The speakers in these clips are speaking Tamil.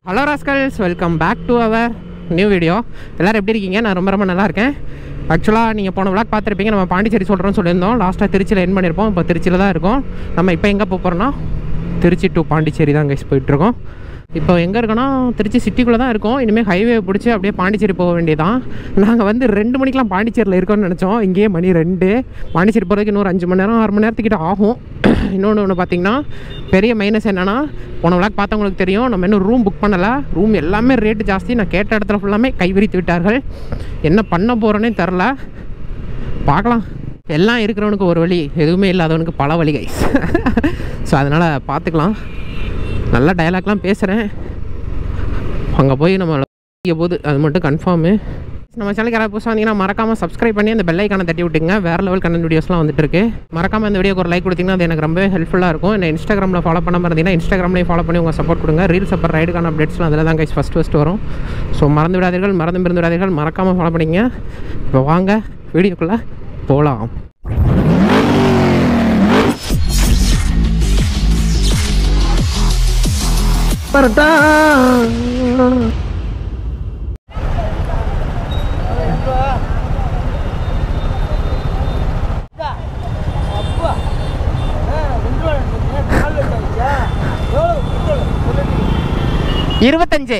Hello rascals welcome back to our new video எல்லோரும் எப்படி இருக்கீங்க நான் ரொம்ப ரொம்ப நல்லா இருக்கேன் ஆக்சுவலாக நீங்கள் போன விளாக் பார்த்துருப்பீங்க நம்ம பாண்டிச்சேரி சொல்கிறோம்னு சொல்லியிருந்தோம் லாஸ்ட்டாக திருச்சியில் என் பண்ணியிருப்போம் இப்போ திருச்சியில் தான் இருக்கோம் நம்ம இப்போ எங்கே போக போகிறோம்னா திருச்சி டு பாண்டிச்சேரி தான் கைஸ் போயிட்டுருக்கோம் இப்போ எங்கே இருக்கோன்னா திருச்சி சிட்டிக்குள்ளே தான் இருக்கோம் இனிமேல் ஹைவே பிடிச்சி அப்படியே பாண்டிச்சேரி போக வேண்டியதான் நாங்கள் வந்து ரெண்டு மணிக்கெலாம் பாண்டிச்சேரியில் இருக்கோம்னு நினச்சோம் இங்கேயே மணி ரெண்டு பாண்டிச்சேரி போகிறதுக்கு இன்னொரு அஞ்சு மணி நேரம் ஆறு மணி நேரத்துக்கிட்ட ஆகும் இன்னொன்று ஒன்று பார்த்தீங்கன்னா பெரிய மைனஸ் என்னென்னா போன விளாக் பார்த்தவங்களுக்கு தெரியும் நம்ம இன்னும் ரூம் புக் பண்ணலை ரூம் எல்லாமே ரேட்டு ஜாஸ்தி நான் கேட்ட இடத்துல ஃபுல்லாமே கைவிரித்து விட்டார்கள் என்ன பண்ண போகிறேன்னே தெரில பார்க்கலாம் எல்லாம் இருக்கிறவனுக்கு ஒரு வழி எதுவுமே இல்லாதவனுக்கு பல வழி கைஸ் ஸோ அதனால் பார்த்துக்கலாம் நல்ல டயலாக்லாம் பேசுகிறேன் அங்கே போய் நம்ம போது அது மட்டும் கன்ஃபார்மு நம்ம சேனலுக்கு யாராவது புதுசாக வந்தீங்கன்னா மறக்காமல் சப்ஸ்கிரைப் பண்ணி அந்த பெல் ஐக்கானை தட்டி விட்டுங்க வேறு லெவல் கண்டென்ட் வீடியோஸ்லாம் வந்துட்டு இருக்கு மறக்காமல் இந்த வீடியோக்கு ஒரு லைக் கொடுத்தீங்கன்னா அது எனக்கு ரொம்பவே ஹெல்ப்ஃபுல்லாக இருக்கும் என்ன இன்ஸ்டாகிராமில் ஃபாலோ பண்ணாமல் இருந்தீங்கன்னா இன்ஸ்டாகிராம்லேயும் ஃபாலோ பண்ணி உங்கள் சப்போர்ட் கொடுங்க ரீல்ஸ் அப்புறம் ரைடுக்கான அப்டேட்ஸ்லாம் அதில் தான் கைஸ் ஃபஸ்ட் ஃபஸ்ட் வரும் ஸோ மறந்து விடாதீர்கள் மறந்து இருந்து விடாதீர்கள் மறக்காமல் ஃபாலோ பண்ணிங்க இப்போ வாங்க வீடியோக்குள்ளே போகலாம் இருபத்தஞ்சு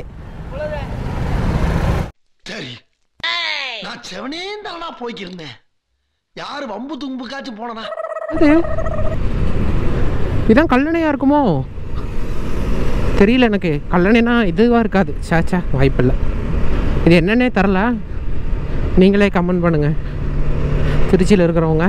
சரி நான் செவனே தானா போய்க்கிருந்தேன் யாரு வம்பு தும்புக்காச்சும் போனனா இது இதான் கல்லணையாக இருக்குமோ தெரியல எனக்கு கல்லணைனா இதுவாக இருக்காது சாச்சா வாய்ப்பில்லை இது என்னன்னே தெரில நீங்களே கமெண்ட் பண்ணுங்கள் திருச்சியில் இருக்கிறவங்க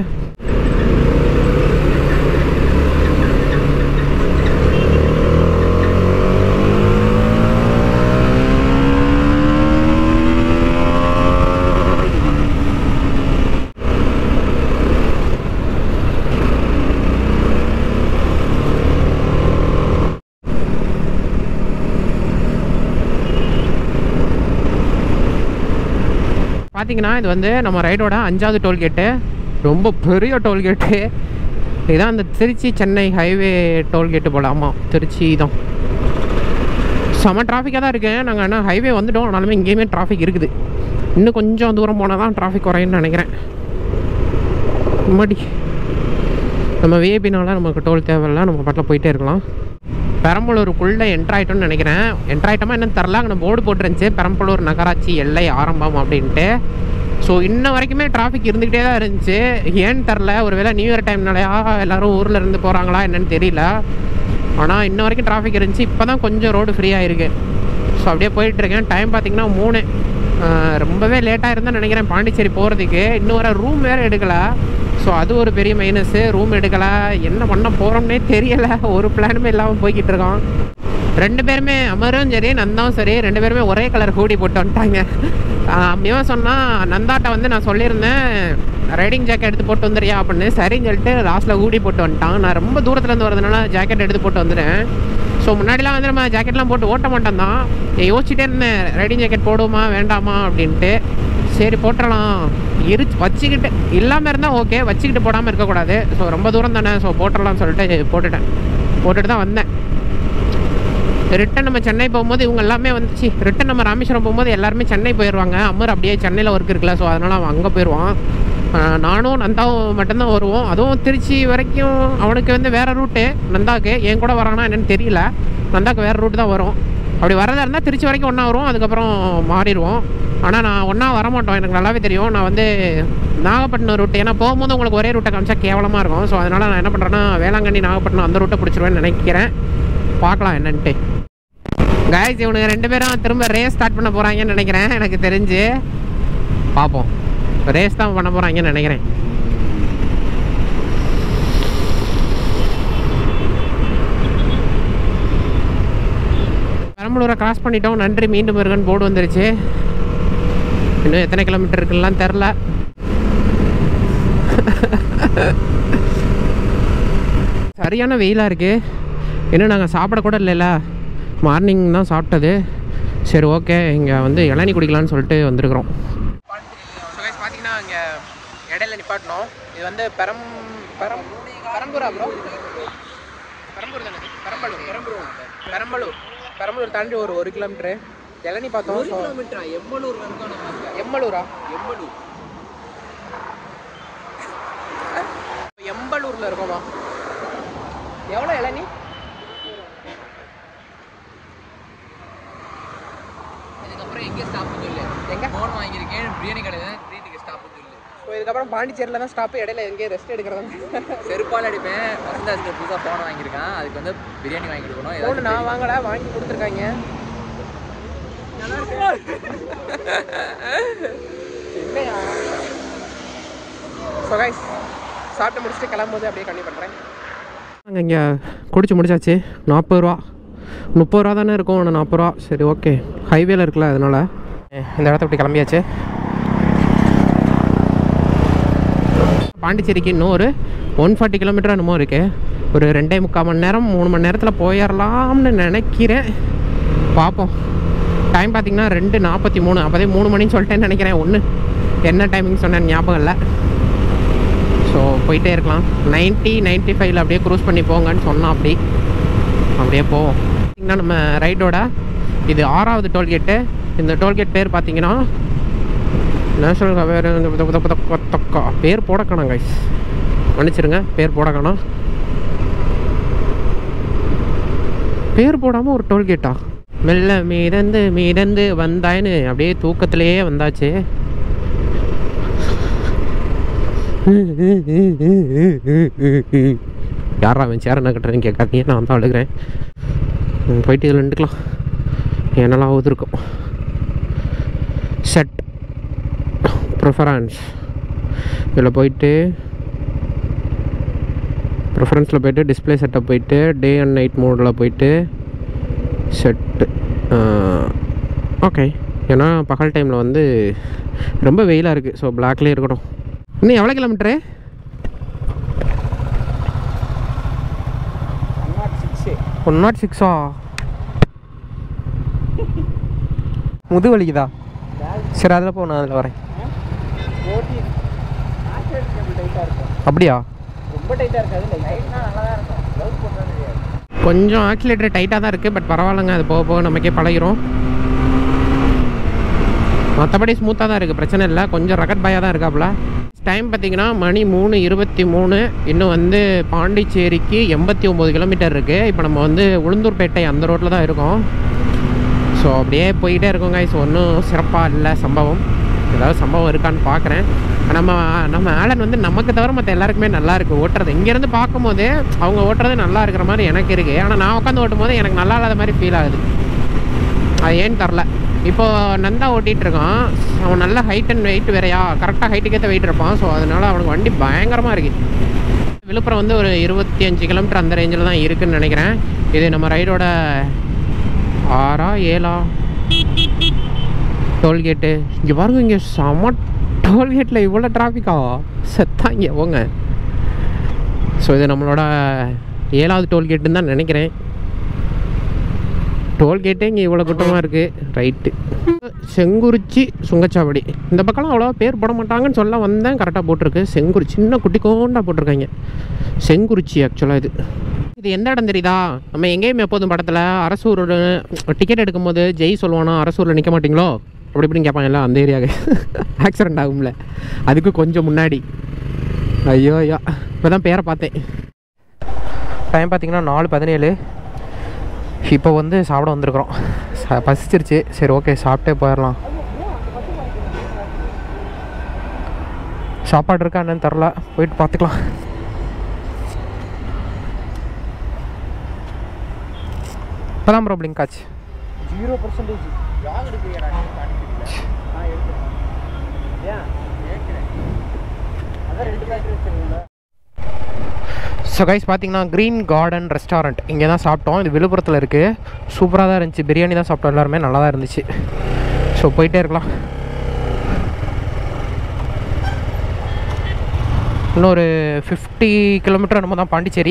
பார்த்தீங்கன்னா இது வந்து நம்ம ரைடோட அஞ்சாவது டோல்கேட்டு ரொம்ப பெரிய டோல்கேட்டு இதுதான் அந்த திருச்சி சென்னை ஹைவே டோல்கேட்டு போல ஆமாம் திருச்சி தான் செம டிராஃபிக்காக தான் இருக்குது நாங்கள் என்ன ஹைவே வந்துட்டோம் ஆனாலுமே இங்கேயுமே டிராஃபிக் இருக்குது இன்னும் கொஞ்சம் தூரம் போனால் தான் டிராஃபிக் குறையும்னு நினைக்கிறேன் மடி நம்ம விஐபினால நமக்கு டோல் தேவையில்ல நம்ம பாட்டில் போயிட்டே இருக்கலாம் பெரம்பலூருக்குள்ளே என்ட்ரு ஆகிட்டோம்னு நினைக்கிறேன் என்ட்ரு ஆகிட்டோமா என்னன்னு தெரில அங்கே போர்டு போட்டுருந்துச்சு பெரம்பலூர் நகராட்சி எல்லை ஆரம்பம் அப்படின்ட்டு ஸோ இன்ன வரைக்குமே டிராஃபிக் இருந்துக்கிட்டே தான் இருந்துச்சு ஏன்னு தெரில ஒருவேளை நியூ இயர் டைம்னாலயா எல்லோரும் ஊரில் இருந்து போகிறாங்களா என்னன்னு தெரியல ஆனால் இன்ன வரைக்கும் டிராஃபிக் இருந்துச்சு இப்போ தான் கொஞ்சம் ரோடு ஃப்ரீயாக இருக்குது ஸோ அப்படியே போயிட்டுருக்கேன் டைம் பார்த்தீங்கன்னா மூணு ஆஹ் ரொம்பவே லேட்டாக இருந்தால் நினைக்கிறேன் பாண்டிச்சேரி போகிறதுக்கு இன்னும் வர ரூம் வேறு எடுக்கலை ஸோ அது ஒரு பெரிய மைனஸு ரூம் எடுக்கலை என்ன பண்ண போகிறோம்னே தெரியலை ஒரு பிளானுமே இல்லாமல் போய்கிட்டு இருக்கோம் ரெண்டு பேருமே அமரும் சரி நந்தாவும் சரி ரெண்டு பேருமே ஒரே கலர் ஹூடி போட்டு வந்துட்டாங்க இவன் சொன்னால் நந்தாட்ட வந்து நான் சொல்லியிருந்தேன் ரைடிங் ஜாக்கெட் எடுத்து போட்டு வந்துடுறியா அப்படின்னு சரின்னு சொல்லிட்டு லாஸ்ட்டில் ஹூடி போட்டு வந்துட்டான் நான் ரொம்ப தூரத்துலேருந்து வரதுனால ஜாக்கெட் எடுத்து போட்டு வந்துட்டேன் ஸோ முன்னாடிலாம் வந்து நம்ம ஜாக்கெட்லாம் போட்டு ஓட்ட மாட்டோம் தான் யோசிச்சுட்டே இருந்தேன் ரைடிங் ஜாக்கெட் போடுவோமா வேண்டாமா அப்படின்ட்டு சரி போட்டுடலாம் இரு வச்சுக்கிட்டு இல்லாமல் இருந்தால் ஓகே வச்சுக்கிட்டு போடாமல் இருக்கக்கூடாது ஸோ ரொம்ப தூரம் தானே ஸோ போட்டுடலாம்னு சொல்லிட்டு போட்டுட்டேன் போட்டுட்டு தான் வந்தேன் ரிட்டன் நம்ம சென்னை போகும்போது இவங்க எல்லாமே வந்துச்சு ரிட்டன் நம்ம ராமேஸ்வரம் போகும்போது எல்லாருமே சென்னை போயிடுவாங்க அம்மர் அப்படியே சென்னையில் ஒர்க் இருக்குல்ல ஸோ அதனால் அவன் அங்கே போயிடுவான் ஆஹ் நானும் நந்தாவும் மட்டும்தான் வருவோம் அதுவும் திருச்சி வரைக்கும் அவனுக்கு வந்து வேறு ரூட்டு நந்தாவுக்கு என் கூட வரானா என்னன்னு தெரியல நந்தாவுக்கு வேறு ரூட்டு தான் வரும் அப்படி வரதா இருந்தால் திருச்சி வரைக்கும் ஒன்றா வரும் அதுக்கப்புறம் மாறிடுவோம் ஆனால் நான் ஒன்றா வரமாட்டோம் எனக்கு நல்லாவே தெரியும் நான் வந்து நாகப்பட்டினம் ரூட்டு ஏன்னா போகும்போது உங்களுக்கு ஒரே ரூட்டை காமிச்சா கேவலமாக இருக்கும் ஸோ அதனால் நான் என்ன பண்ணுறேன்னா வேளாங்கண்ணி நாகப்பட்டினம் அந்த ரூட்டை பிடிச்சிருவேன்னு நினைக்கிறேன் பார்க்கலாம் என்னன்ட்டு காய்ஸ் இவனுங்க ரெண்டு பேரும் திரும்ப ரேஸ் ஸ்டார்ட் பண்ண போகிறாங்கன்னு நினைக்கிறேன் எனக்கு தெரிஞ்சு பார்ப்போம் ரேஸ் தான் பண்ண போகிறாங்கன்னு நினைக்கிறேன் பெரம்பலூரை கிராஸ் பண்ணிட்டோம் நன்றி மீண்டும் வருகன் போர்டு வந்துருச்சு இன்னும் எத்தனை கிலோமீட்டர் இருக்குலாம் தெரில சரியான வெயிலாக இருக்குது இன்னும் நாங்கள் சாப்பிட கூட இல்லைல்ல மார்னிங் தான் சாப்பிட்டது சரி ஓகே இங்கே வந்து இளநீ குடிக்கலாம்னு சொல்லிட்டு வந்திருக்கிறோம் பார்த்தீங்கன்னா இங்கே இடையில நிப்பாட்டணும் இது வந்து பெரம் பெரம் பெரம்பூரா ப்ரோ பெரம்பூர் தானே பெரம்பலூர் பெரம்பலூர் பெரம்பலூர் பெரம்பலூர் தாண்டி ஒரு ஒரு கிலோமீட்டரு இளநி பார்த்தோம் ஒரு கிலோமீட்டரா எம்மலூர் வரைக்கும் நம்ம அங்க. எம்பலூரா எம்மலூர் எம்பலூர்ல இருக்கோமா எவ்வளோ இளநி இதுக்கப்புறம் எங்கே ஸ்டாப் சொல்லு எங்க ஃபோன் வாங்கியிருக்கேன் பிரியாணி கடை தான் ட்ரீட்டுக்கு ஸ்டாப் சொல்லு ஸோ இதுக்கப்புறம் பாண்டிச்சேரியில் தான் ஸ்டாப் இடையில எங்கேயும் ரெஸ்ட் எடுக்கிறதா செருப்பால் அடிப்பேன் வசந்தாஸ்க்கு புதுசாக ஃபோன் வாங்கியிருக்கான் அதுக்கு வந்து பிரியாணி வாங்கி கொடுக்கணும் ஃபோன் ஏதாவது நான் வாங்கல வாங்கி கொடுத்துருக்காங்க என்னையா ஸோ கைஸ் சாப்பிட்டு முடிச்சுட்டு கிளம்பும்போது அப்படியே கம்மி பண்ணுறேன் நாங்கள் இங்கே குடிச்சு முடிச்சாச்சு நாற்பது ரூபா முப்பது ரூபா தானே இருக்கும் ஆனால் நாற்பது ரூபா சரி ஓகே ஹைவேல இருக்குல்ல அதனால் இந்த இடத்த விட்டு கிளம்பியாச்சு பாண்டிச்சேரிக்கு இன்னும் ஒரு ஒன் ஃபார்ட்டி கிலோமீட்டர் என்னமோ இருக்கு ஒரு ரெண்டே முக்கால் மணி நேரம் மூணு மணி நேரத்தில் போயிடலாம்னு நினைக்கிறேன் பார்ப்போம் டைம் பார்த்தீங்கன்னா ரெண்டு நாற்பத்தி மூணு அப்போதே மூணு மணின்னு சொல்லிட்டேன்னு நினைக்கிறேன் ஒன்று என்ன டைமிங் சொன்னேன்னு ஞாபகம் இல்லை ஸோ போயிட்டே இருக்கலாம் 90 95 ஃபைவ்ல அப்படியே க்ரூஸ் பண்ணி போங்கன்னு சொன்னோம் அப்படி அப்படியே போவோம் பார்த்தீங்கன்னா நம்ம ரைடோட இது ஆறாவது டோல்கேட்டு இந்த டோல்கேட் பேர் பார்த்தீங்கன்னா நேஷனல் ஹைவே பேர் போடக்கணும் கைஸ் மன்னிச்சிருங்க பேர் போடக்கணும் பேர் போடாமல் ஒரு டோல்கேட்டா மெல்ல மீதந்து மீதந்து வந்தாயின்னு அப்படியே தூக்கத்திலேயே வந்தாச்சு யாரா அவன் சேர என்ன கட்டுறேன்னு கேட்காதீங்க நான் தான் அழுகிறேன் ம், போயிட்டு இதில் நின்றுக்கலாம் என்னெல்லாம் ஆகுது இருக்கும் செட் ப்ரிஃபரன்ஸ் இதில் போயிட்டு ப்ரிஃபரன்ஸில் போயிட்டு டிஸ்ப்ளே செட்டப் போயிட்டு டே அண்ட் நைட் மோடில் போயிட்டு செட்டு ஓகே ஏன்னா பகல் டைமில் வந்து ரொம்ப வெயிலாக இருக்குது ஸோ பிளாக்லேயே இருக்கட்டும் இன்னும் எவ்வளோ கிலோமீட்டரு ஒன் நாட் சிக்ஸா முது வலிக்குதா சரி அதில் போ நான் அதில் வரேன் அப்படியா ரொம்ப டைட்டாக இருக்காது லைட்னா நல்லா தான் இருக்கும் க்ளவுஸ் போட்டா தெரியாது கொஞ்சம் ஆக்சிலேட்டர் டைட்டாக தான் இருக்குது பட் பரவாயில்லைங்க அது போக போக நமக்கே பழகிரும் மற்றபடி ஸ்மூத்தாக தான் இருக்குது பிரச்சனை இல்லை கொஞ்சம் ரகட் பாயாக தான் இருக்காப்புல டைம் பார்த்தீங்கன்னா மணி மூணு இருபத்தி மூணு இன்னும் வந்து பாண்டிச்சேரிக்கு எண்பத்தி ஒம்பது கிலோமீட்டர் இருக்குது இப்போ நம்ம வந்து உளுந்தூர்பேட்டை அந்த ரோட்டில் தான் இருக்கோம் ஸோ அப்படியே போயிட்டே இருக்கோம் கைஸ் ஒன்றும் சிறப்பாக இல்லை சம்பவம் ஏதாவது சம்பவம் இருக்கான்னு பார்க்குறேன் நம்ம நம்ம ஆலன் வந்து நமக்கு தவிர மற்ற எல்லாருக்குமே நல்லா இருக்குது ஓட்டுறது இங்கேருந்து பார்க்கும்போது அவங்க ஓட்டுறது நல்லா இருக்கிற மாதிரி எனக்கு இருக்குது ஆனால் நான் உட்காந்து ஓட்டும் போது எனக்கு நல்லா இல்லாத மாதிரி ஃபீல் ஆகுது அது ஏன்னு தெரில இப்போ நந்தா ஓட்டிகிட்டு இருக்கான் அவன் நல்ல ஹைட் அண்ட் வெயிட் வேறையா கரெக்டாக ஹைட்டுக்கு ஏற்ற வெயிட் இருப்பான் ஸோ அதனால அவனுக்கு வண்டி பயங்கரமாக இருக்குது விழுப்புரம் வந்து ஒரு இருபத்தி அஞ்சு கிலோமீட்டர் அந்த ரேஞ்சில் தான் இருக்குன்னு நினைக்கிறேன் இது நம்ம ரைடோட ஆறா ஏழா டோல்கேட்டு இங்கே பாருங்க இங்கே செம டோல்கேட்டில் இவ்வளோ டிராஃபிக்கா செத்தா இங்கே போங்க ஸோ இது நம்மளோட ஏழாவது டோல்கேட்டுன்னு தான் நினைக்கிறேன் டோல்கேட்டே இங்கே இவ்வளோ கூட்டமாக இருக்குது ரைட்டு செங்குறிச்சி சுங்கச்சாவடி இந்த பக்கம்லாம் அவ்வளோவா பேர் போட மாட்டாங்கன்னு சொல்ல வந்தேன் கரெக்டாக போட்டிருக்கு செங்குறி சின்ன குட்டி கோண்டா போட்டிருக்காங்க செங்குறிச்சி ஆக்சுவலாக இது இது எந்த இடம் தெரியுதா நம்ம எங்கேயும் எப்போதும் படத்தில் அரசூர் டிக்கெட் எடுக்கும்போது ஜெய் சொல்லுவானா அரசூரில் நிற்க மாட்டீங்களோ அப்படி இப்படின்னு கேட்பாங்கல்ல அந்த ஏரியாவுக்கு ஆக்சிடென்ட் ஆகும்ல அதுக்கு கொஞ்சம் முன்னாடி ஐயோ ஐயோ இப்போ தான் பேரை பார்த்தேன் டைம் பார்த்தீங்கன்னா நாலு பதினேழு இப்போ வந்து சாப்பிட வந்திருக்கிறோம் ச- பசிச்சிருச்சு சரி ஓகே சாப்பிட்டே போயிடலாம் சாப்பாடு இருக்கா என்னன்னு தெரில போயிட்டு பார்த்துக்கலாம் இப்போ தான் ப்ரோ பிளிங்க் ஆச்சு ஜீரோ பர்சன்டேஜ் யார் எடுக்கிறீங்க நான் எடுக்கிறேன் ஏன் கேட்குறேன் அதான் ரெண்டு பேட்டரி வச்சுருக்கீங்களா ஸோ கைஸ் பார்த்தீங்கன்னா க்ரீன் கார்டன் ரெஸ்டாரண்ட் இங்கே தான் சாப்பிட்டோம் இது விழுப்புரத்தில் இருக்குது சூப்பராக தான் இருந்துச்சு பிரியாணி தான் சாப்பிட்டோம் எல்லாருமே நல்லா தான் இருந்துச்சு ஸோ போயிட்டே இருக்கலாம் இன்னும் ஒரு ஃபிஃப்டி கிலோமீட்டர் நம்ம தான் பாண்டிச்சேரி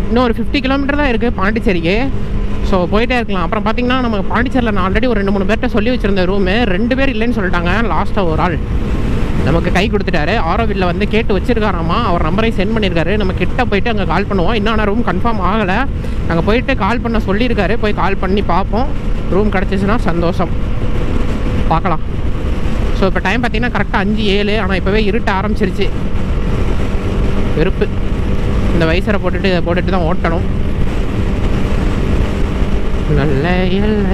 இன்னும் ஒரு ஃபிஃப்டி கிலோமீட்டர் தான் இருக்குது பாண்டிச்சேரிக்கு ஸோ போயிட்டே இருக்கலாம் அப்புறம் பார்த்தீங்கன்னா நம்ம பாண்டிச்சேரியில் நான் ஆல்ரெடி ஒரு ரெண்டு மூணு பேர்கிட்ட சொல்லி வச்சிருந்த ரூமு ரெண்டு பேர் இல்லைன்னு சொல்லிட்டாங்க லாஸ்ட்டாக ஒரு ஆள் நமக்கு கை கொடுத்துட்டாரு ஆரோவில்ல வந்து கேட்டு வச்சிருக்காராமா அவர் நம்பரை சென்ட் பண்ணியிருக்காரு நம்ம கிட்ட போயிட்டு அங்கே கால் பண்ணுவோம் இன்னும் ரூம் கன்ஃபார்ம் ஆகலை அங்கே போயிட்டு கால் பண்ண சொல்லியிருக்காரு போய் கால் பண்ணி பார்ப்போம் ரூம் கிடச்சிச்சுன்னா சந்தோஷம் பார்க்கலாம் ஸோ இப்போ டைம் பார்த்தீங்கன்னா கரெக்டாக அஞ்சு ஏழு ஆனால் இப்போவே இருட்ட ஆரம்பிச்சிருச்சு வெறுப்பு இந்த வைசரை போட்டுட்டு இதை போட்டுட்டு தான் ஓட்டணும் நல்ல எல்லை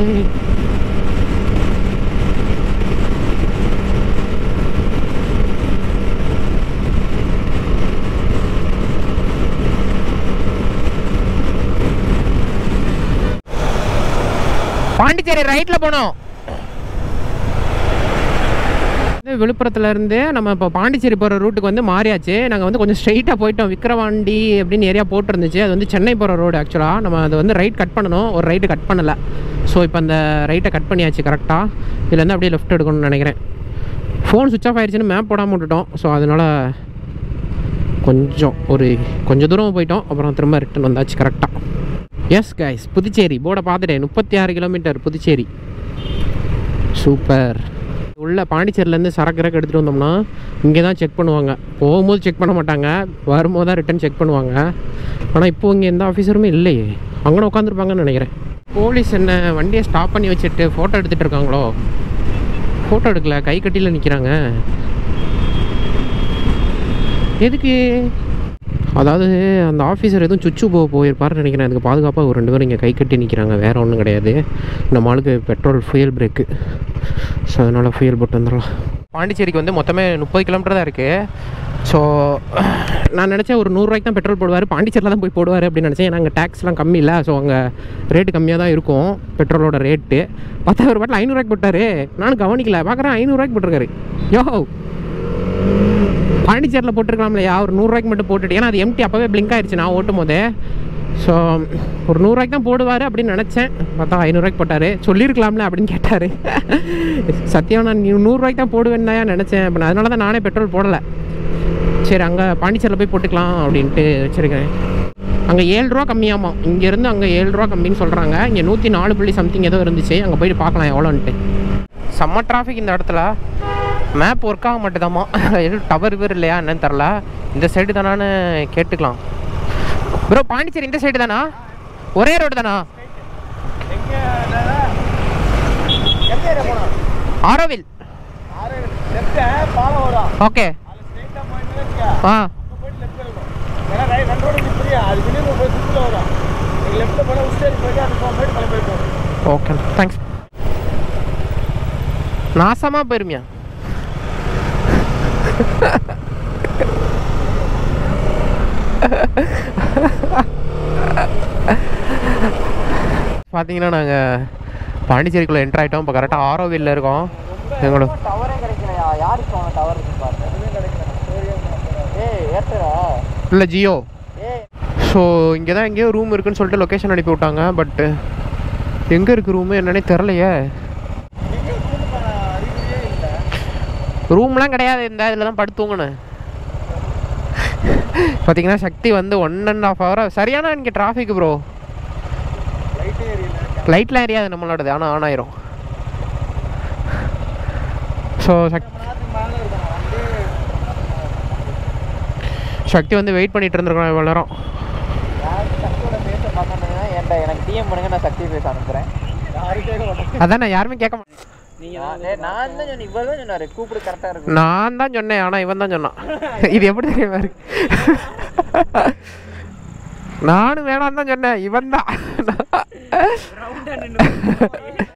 பாண்டிச்சேரி ரைட்டில் போனோம் வந்து விழுப்புரத்துல இருந்து நம்ம இப்போ பாண்டிச்சேரி போகிற ரூட்டுக்கு வந்து மாறியாச்சு நாங்கள் வந்து கொஞ்சம் ஸ்ட்ரைட்டாக போயிட்டோம் விக்கிரவாண்டி அப்படின்னு ஏரியா போட்டிருந்துச்சு அது வந்து சென்னை போகிற ரோடு ஆக்சுவலாக நம்ம அது வந்து ரைட் கட் பண்ணணும் ஒரு ரைட்டு கட் பண்ணலை ஸோ இப்போ அந்த ரைட்டை கட் பண்ணியாச்சு கரெக்டாக இதுலேருந்து அப்படியே லெஃப்ட் எடுக்கணும்னு நினைக்கிறேன் ஃபோன் சுவிச் ஆஃப் ஆயிடுச்சுன்னு மேப் போடாமல் விட்டுட்டோம் ஸோ அதனால் கொஞ்சம் ஒரு கொஞ்சம் தூரம் போயிட்டோம் அப்புறம் திரும்ப ரிட்டன் வந்தாச்சு கரெக்டாக எஸ் கைஸ் புதுச்சேரி போர்டை பார்த்துட்டேன் முப்பத்தி ஆறு கிலோமீட்டர் புதுச்சேரி சூப்பர் உள்ள பாண்டிச்சேரியிலேருந்து சரக்கு இறக்கு எடுத்துகிட்டு வந்தோம்னா இங்கே தான் செக் பண்ணுவாங்க போகும்போது செக் பண்ண மாட்டாங்க வரும்போது தான் ரிட்டன் செக் பண்ணுவாங்க ஆனால் இப்போ இங்கே எந்த ஆஃபீஸருமே இல்லையே அங்கே உட்காந்துருப்பாங்கன்னு நினைக்கிறேன் போலீஸ் என்ன வண்டியை ஸ்டாப் பண்ணி வச்சுட்டு ஃபோட்டோ எடுத்துகிட்டு இருக்காங்களோ ஃபோட்டோ எடுக்கல கை கட்டியில் நிற்கிறாங்க எதுக்கு அதாவது அந்த ஆஃபீஸர் எதுவும் சுச்சு போக போயிருப்பாருன்னு நினைக்கிறேன் அதுக்கு பாதுகாப்பாக ஒரு ரெண்டு பேரும் இங்கே கை கட்டி நிற்கிறாங்க வேறு ஒன்றும் கிடையாது நம்ம ஆளுக்கு பெட்ரோல் ஃபியல் பிரேக்கு ஸோ அதனால் ஃபியல் போட்டு வந்துடலாம் பாண்டிச்சேரிக்கு வந்து மொத்தமே முப்பது கிலோமீட்டர் தான் இருக்குது ஸோ நான் நினச்சேன் ஒரு நூறுரூவாய்க்கு தான் பெட்ரோல் போடுவார் பாண்டிச்சேரியில் தான் போய் போடுவார் அப்படின்னு நினச்சேன் ஏன்னா அங்கே டேக்ஸ்லாம் கம்மி இல்லை ஸோ அங்கே ரேட்டு கம்மியாக தான் இருக்கும் பெட்ரோலோட ரேட்டு பத்தா ஒரு பாட்டில் ஐநூறுரூவாய்க்கு போட்டார் நானும் கவனிக்கல பார்க்குறேன் ஐநூறுரூவாய்க்கு போட்டிருக்காரு யோ பாண்டிச்சேரியில் போட்டிருக்கலாம் இல்லையா ஒரு நூறுரூவாய்க்கு மட்டும் போட்டுட்டு ஏன்னா அது எம்டி அப்போவே பிளிங்க் ஆயிடுச்சு நான் ஓட்டும் போதே ஸோ ஒரு நூறுரூவாய்க்கு தான் போடுவார் அப்படின்னு நினச்சேன் பார்த்தா ஐநூறுரூவாய்க்கு போட்டார் சொல்லியிருக்கலாம்ல அப்படின்னு கேட்டார் சத்தியம் நான் நீ நூறுரூவாய்க்கு தான் போடுவேன்னு தான் நினச்சேன் அப்போ அதனால தான் நானே பெட்ரோல் போடலை சரி அங்கே பாண்டிச்சேரியில் போய் போட்டுக்கலாம் அப்படின்ட்டு வச்சுருக்கேன் அங்கே ஏழு ரூபா கம்மியாமா இங்கேருந்து அங்கே ஏழு ரூபா கம்மின்னு சொல்கிறாங்க இங்கே நூற்றி நாலு புள்ளி சம்திங் ஏதோ இருந்துச்சு அங்கே போயிட்டு பார்க்கலாம் எவ்வளோன்ட்டு செம்ம டிராஃபிக் இந்த இடத்துல மேப் ஒர்க் ஆக மாட்டேதாம்மா எதுவும் டவர் இவர் இல்லையா என்னன்னு தெரில இந்த சைடு தானான்னு கேட்டுக்கலாம் ப்ரோ பாண்டிச்சேரி இந்த சைடு தானா ஒரே ரோடு தானா ஆரோவில் ஓகே ஆ ஓகே தேங்க்ஸ் நாசமா போயிருமியா பார்த்தீங்கன்னா நாங்கள் பாண்டிச்சேரிக்குள்ளே என்ட்ரு ஆகிட்டோம் இப்போ கரெக்டாக ஆரோவில்ல இருக்கோம் எங்களுக்கு டவரே கிடைக்கலையா யாருக்கு அவன் டவர் இருக்கு பாருங்க ஏய் ஏர்டெலா இல்லை ஜியோ ஏய் ஸோ இங்கே தான் எங்கேயோ ரூம் இருக்குன்னு சொல்லிட்டு லொக்கேஷன் அனுப்பி விட்டாங்க பட்டு எங்கே இருக்குது ரூமு என்னன்னே தெரிலையே ரூம்லாம் கிடையாது இந்த இதில் தான் படுத்துவங்கண்ணே பார்த்தீங்கன்னா சக்தி வந்து ஒன் அண்ட் ஆஃப் ஹவர் சரியான இங்கே டிராஃபிக் ப்ரோ லைட்லாம் எரியாது நம்மளோடது ஆனால் ஆன் ஆயிரும் ஸோ சக் சக்தி வந்து வெயிட் பண்ணிட்டு இருந்திருக்கோம் இவ்வளோ நேரம் யாருக்கு சக்தியோட பேச பார்க்கணுன்னா என்கிட்ட எனக்கு டிஎம் பண்ணுங்க நான் சக்தி பேச அனுப்புகிறேன் அதான் நான் யாருமே கேட்க மாட்டேன் நீங்கள் நான் தான் சொன்னேன் இவர் தான் சொன்னார் கூப்பிடு கரெக்டாக இருக்கும் நான் தான் சொன்னேன் ஆனால் இவன் தான் சொன்னான் இது எப்படி தெரியுமா இருக்கு நானும் வேணாம் தான் சொன்னேன் இவன் தான்